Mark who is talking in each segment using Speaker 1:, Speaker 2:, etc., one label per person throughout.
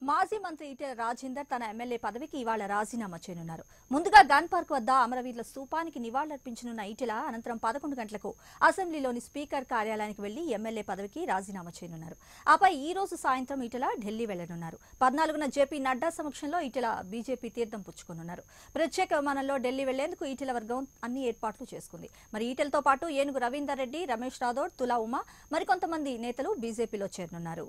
Speaker 1: మాజీ మంత్రి ఈటెల రాజేందర్ తన ఎమ్మెల్యే పదవికి ఇవాళ రాజీనామా చేయనున్నారు ముందుగా గన్ పార్క్ వద్ద అమరవీరుల స్తూపానికి నివాళులర్పించనున్న ఈటెల అనంతరం పదకొండు గంటలకు అసెంబ్లీలోని స్పీకర్ కార్యాలయానికి వెళ్లి ఎమ్మెల్యే పదవికి రాజీనామా చేయనున్నారు ఆపై ఈ రోజు సాయంత్రం ఈటెల ఢిల్లీ వెళ్లనున్నారు పద్నాలుగున జేపీ నడ్డా సమక్షంలో ఈటెల బీజేపీ తీర్థం పుచ్చుకోనున్నారు ప్రత్యేక విమానంలో ఢిల్లీ వెళ్లేందుకు ఈటెల వర్గం అన్ని ఏర్పాట్లు చేసుకుంది మరి ఈటెలతో పాటు ఏనుగు రవీందర్ రెడ్డి రమేష్ రాథోడ్ తులా ఉమా మరికొంతమంది నేతలు బీజేపీలో చేరనున్నారు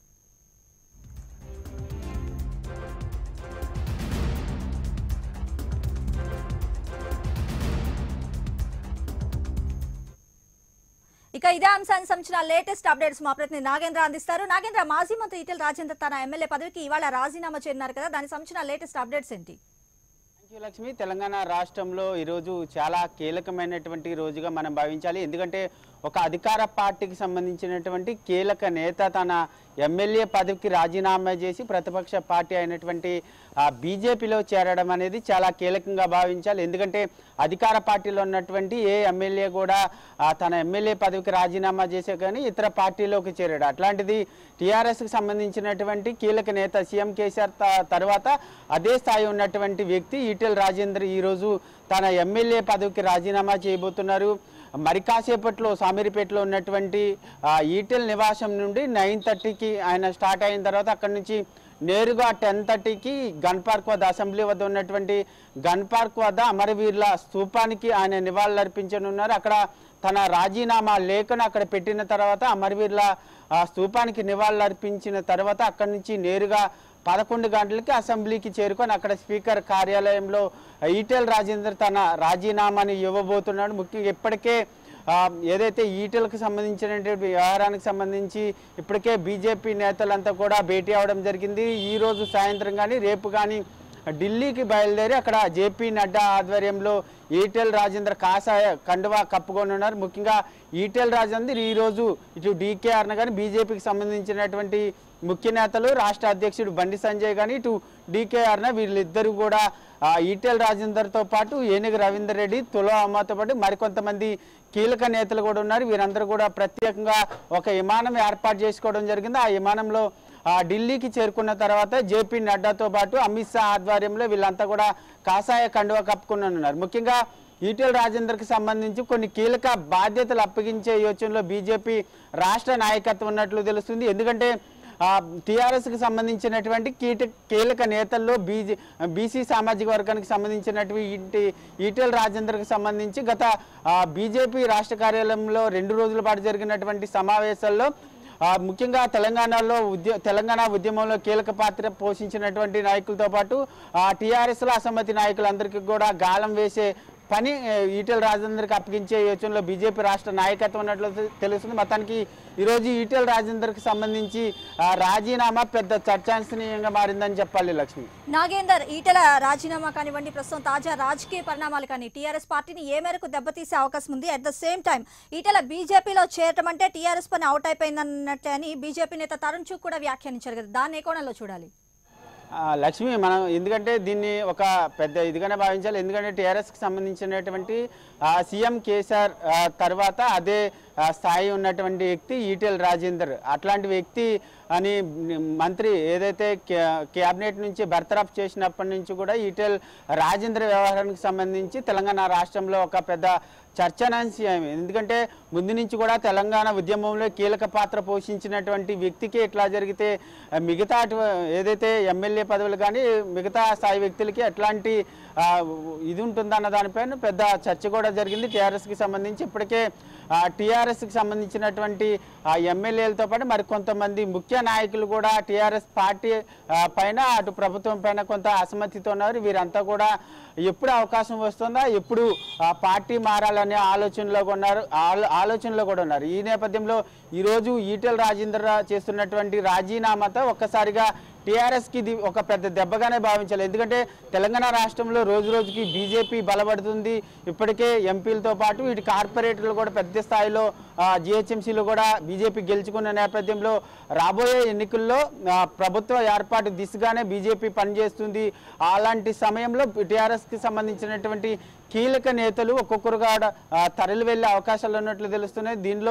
Speaker 1: ఇక ఇదే అంశానికి సంబంధించిన లేటెస్ట్ అప్డేట్స్ మా ప్రతినిధి నాగేంద్ర అందిస్తారు నాగేంద్ర మాజీ మంత్రి ఈటెల రాజేందర్ తన ఎమ్మెల్యే పదవికి ఇవాళ రాజీనామా చేయనున్నారు కదా దానికి సంబంధించిన లేటెస్ట్ అప్డేట్స్ ఏంటి
Speaker 2: థ్యాంక్ యూ లక్ష్మి తెలంగాణ రాష్ట్రంలో ఈరోజు చాలా కీలకమైనటువంటి రోజుగా మనం భావించాలి ఎందుకంటే ఒక అధికార పార్టీకి సంబంధించినటువంటి కీలక నేత తన ఎమ్మెల్యే పదవికి రాజీనామా చేసి ప్రతిపక్ష పార్టీ అయినటువంటి ఆ, బీజేపీలో చేరడం అనేది చాలా కీలకంగా భావించాలి ఎందుకంటే అధికార పార్టీలో ఉన్నటువంటి ఏ ఎమ్మెల్యే కూడా ఆ, తన ఎమ్మెల్యే పదవికి రాజీనామా చేసే కానీ ఇతర పార్టీలోకి చేరాడు అట్లాంటిది టీఆర్ఎస్కి సంబంధించినటువంటి కీలక నేత సీఎం కేసీఆర్ త- తర్వాత అదే స్థాయి ఉన్నటువంటి వ్యక్తి ఈటెల రాజేందర్ ఈరోజు తన ఎమ్మెల్యే పదవికి రాజీనామా చేయబోతున్నారు మరి కాసేపట్లో సామిరిపేటలో ఉన్నటువంటి ఆ, ఈటెల్ నివాసం నుండి నైన్ థర్టీకి ఆయన స్టార్ట్ అయిన తర్వాత అక్కడి నుంచి నేరుగా టెన్ థర్టీకి గన్ పార్క్ వద్ద అసెంబ్లీ వద్ద ఉన్నటువంటి గన్ పార్క్ వద్ద అమరవీరుల స్తూపానికి ఆయన నివాళులు అర్పించనున్నారు అక్కడ తన రాజీనామా లేఖను అక్కడ పెట్టిన తర్వాత అమరవీరుల ఆ, స్తూపానికి నివాళులు అర్పించిన తర్వాత అక్కడి నుంచి నేరుగా పదకొండు గంటలకి అసెంబ్లీకి చేరుకొని అక్కడ స్పీకర్ కార్యాలయంలో ఈటెల రాజేందర్ తన రాజీనామాని ఇవ్వబోతున్నాడు ముఖ్యంగా ఇప్పటికే ఆ, ఏదైతే ఈటెలకు సంబంధించినటువంటి వ్యవహారానికి సంబంధించి ఇప్పటికే బీజేపీ నేతలంతా కూడా భేటీ అవడం జరిగింది ఈ రోజు సాయంత్రం కానీ రేపు కానీ ఢిల్లీకి బయలుదేరి అక్కడ జేపీ నడ్డా ఆధ్వర్యంలో ఈటెల్ రాజేంద్ర కాషాయ కండువా కప్పుకొని ఉన్నారు ముఖ్యంగా ఈటెల్ రాజేందర్ ఈ రోజు ఇటు డీకేఆర్ను కానీ బీజేపీకి సంబంధించినటువంటి ముఖ్య నేతలు రాష్ట్ర అధ్యక్షుడు బండి సంజయ్ కానీ ఇటు డీకేఆర్న వీళ్ళిద్దరూ కూడా ఆ, ఈటెల్ రాజేందర్తో పాటు ఏనుగు రవీందర్ రెడ్డి తులా అమ్మతో పాటు మరికొంతమంది కీలక నేతలు కూడా ఉన్నారు వీరందరూ కూడా ప్రత్యేకంగా ఒక విమానం ఏర్పాటు చేసుకోవడం జరిగింది ఆ విమానంలో ఆ, ఢిల్లీకి చేరుకున్న తర్వాత జేపీ నడ్డాతో పాటు అమిత్ షా ఆధ్వర్యంలో వీళ్ళంతా కూడా కాషాయ కండువా కప్పుకుని ఉన్నారు ముఖ్యంగా ఈటెల రాజేందర్కి సంబంధించి కొన్ని కీలక బాధ్యతలు అప్పగించే యోచనలో బీజేపీ రాష్ట్ర నాయకత్వం ఉన్నట్లు తెలుస్తుంది ఎందుకంటే టీఆర్ఎస్కి సంబంధించినటువంటి కీట కీలక నేతల్లో బీజే బీసీ సామాజిక వర్గానికి సంబంధించినటువంటి ఈటెల రాజేందర్కి సంబంధించి గత బీజేపీ రాష్ట్ర కార్యాలయంలో రెండు రోజుల పాటు జరిగినటువంటి సమావేశాల్లో ఆ, ముఖ్యంగా తెలంగాణలో ఉద్య తెలంగాణ ఉద్యమంలో కీలక పాత్ర పోషించినటువంటి నాయకులతో పాటు టీఆర్ఎస్లో అసమ్మతి నాయకులందరికీ కూడా గాలం వేసే పని ఆ, ఈటెల రాజేందర్కి అప్పగించే యోచనలో బీజేపీ రాష్ట్ర నాయకత్వం ఉన్నట్లు తె- తెలుస్తుంది మొత్తానికి ఈరోజు ఈటెల రాజేందర్కి సంబంధించి ఆ, రాజీనామా పెద్ద చర్చాంశనీయంగా మారిందని చెప్పాలి లక్ష్మి
Speaker 1: నాగేందర్ ఈటెల రాజీనామా కానివ్వండి ప్రస్తుతం తాజా రాజకీయ పరిణామాలు కానీ టీఆర్ఎస్ పార్టీని ఏ మేరకు దెబ్బతీసే అవకాశం ఉంది at the same time Etela బీజేపీలో చేరటం అంటే టీఆర్ఎస్ పని అవుట్ అయిపోయిందన్నట్లే అని బీజేపీ నేత తరుణ్ చుక్ కూడా వ్యాఖ్యానించారు కదా దాన్ని ఏ కోణంలో చూడాలి
Speaker 2: ఆ, లక్ష్మి మనం ఎందుకంటే దీన్ని ఒక పెద్ద ఇదిగానే భావించాలి ఎందుకంటే టీఆర్ఎస్కి సంబంధించినటువంటి ఆ, సీఎం కేసీఆర్ ఆ, తర్వాత అదే ఆ, స్థాయి ఉన్నటువంటి వ్యక్తి ఈటెల రాజేందర్ అట్లాంటి వ్యక్తి అని మంత్రి ఏదైతే క్యా- క్యాబినెట్ నుంచి బర్తరఫ్ చేసినప్పటి నుంచి కూడా ఈటెల్ రాజేంద్ర వ్యవహారానికి సంబంధించి తెలంగాణ రాష్ట్రంలో ఒక పెద్ద చర్చనాంశం ఎందుకంటే ముందు నుంచి కూడా తెలంగాణ ఉద్యమంలో కీలక పాత్ర పోషించినటువంటి వ్యక్తికి ఇట్లా జరిగితే ఆ, మిగతా అటు- ఏదైతే ఎమ్మెల్యే పదవులు కానీ మిగతా స్థాయి వ్యక్తులకి ఎట్లాంటి ఆ, ఇది ఉంటుందన్న దానిపైన పెద్ద చర్చ కూడా జరిగింది టీఆర్ఎస్కి సంబంధించి ఇప్పటికే టీఆర్ఎస్కి సంబంధించినటువంటి ఆ, ఎమ్మెల్యేలతో పాటు మరి కొంతమంది ముఖ్య నాయకులు కూడా టీఆర్ఎస్ పార్టీ ఆ, పైన అటు ప్రభుత్వం పైన కొంత అసమ్మతితో ఉన్నారు వీరంతా కూడా ఎప్పుడు అవకాశం వస్తుందా ఎప్పుడు ఆ, పార్టీ మారాలనే ఆలోచనలో కూడా ఉన్నారు ఆలో- ఆలోచనలో కూడా ఉన్నారు ఈ నేపథ్యంలో ఈరోజు ఈటెల రాజేంద్ర చేస్తున్నటువంటి రాజీనామాతో ఒక్కసారిగా టీఆర్ఎస్కి ఇది ఒక పెద్ద దెబ్బగానే భావించాలి ఎందుకంటే తెలంగాణ రాష్ట్రంలో రోజు రోజుకి బీజేపీ బలపడుతుంది ఇప్పటికే ఎంపీలతో పాటు ఇటు కార్పొరేటర్లు కూడా పెద్ద స్థాయిలో జిహెచ్ఎంసీలో కూడా బీజేపీ గెలుచుకున్న నేపథ్యంలో రాబోయే ఎన్నికల్లో ఆ, ప్రభుత్వ ఏర్పాటు దిశగానే బీజేపీ పనిచేస్తుంది అలాంటి సమయంలో టీఆర్ఎస్కి సంబంధించినటువంటి కీలక నేతలు ఒక్కొక్కరుగా ఆ, తరలి వెళ్ళే అవకాశాలు ఉన్నట్లు తెలుస్తున్నాయి దీనిలో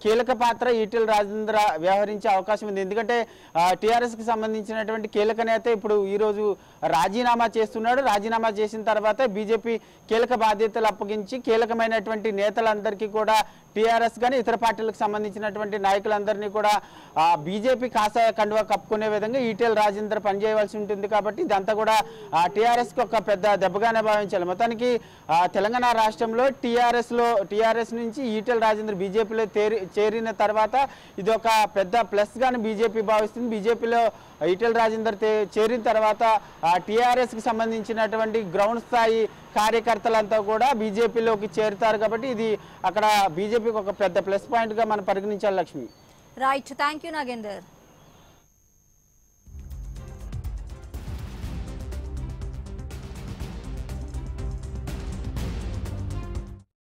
Speaker 2: కీలక పాత్ర ఈటెల రాజేంద్ర వ్యవహరించే అవకాశం ఉంది ఎందుకంటే టీఆర్ఎస్ కి సంబంధించినటువంటి కీలక నేత ఇప్పుడు ఈ రోజు రాజీనామా చేస్తున్నాడు రాజీనామా చేసిన తర్వాత బీజేపీ కీలక బాధ్యతలు అప్పగించి కీలకమైనటువంటి నేతలందరికీ కూడా టీఆర్ఎస్ కానీ ఇతర పార్టీలకు సంబంధించినటువంటి నాయకులందరినీ కూడా బీజేపీ కాషాయ కండువా కప్పుకునే విధంగా ఈటెల రాజేంద్ర పనిచేయవలసి ఉంటుంది కాబట్టి ఇదంతా కూడా టీఆర్ఎస్ కి ఒక పెద్ద దెబ్బగానే భావించాలి మొత్తానికి ఆ, తెలంగాణ రాష్ట్రంలో టీఆర్ఎస్ లో టీఆర్ఎస్ నుంచి ఈటెల రాజేంద్ర బీజేపీలో చేరిన తర్వాత ఇది ఒక పెద్ద ప్లస్ గాని బీజేపీ భావిస్తుంది బీజేపీలో ఈటెల రాజేందర్ తే- చేరిన తర్వాత టీఆర్ఎస్ కి సంబంధించినటువంటి గ్రౌండ్ స్థాయి కార్యకర్తలంతా కూడా బీజేపీలోకి చేరుతారు కాబట్టి ఇది అక్కడ బీజేపీకి ఒక పెద్ద ప్లస్ పాయింట్ గా మనం పరిగణించాలి Lakshmi
Speaker 1: right thank you Nagender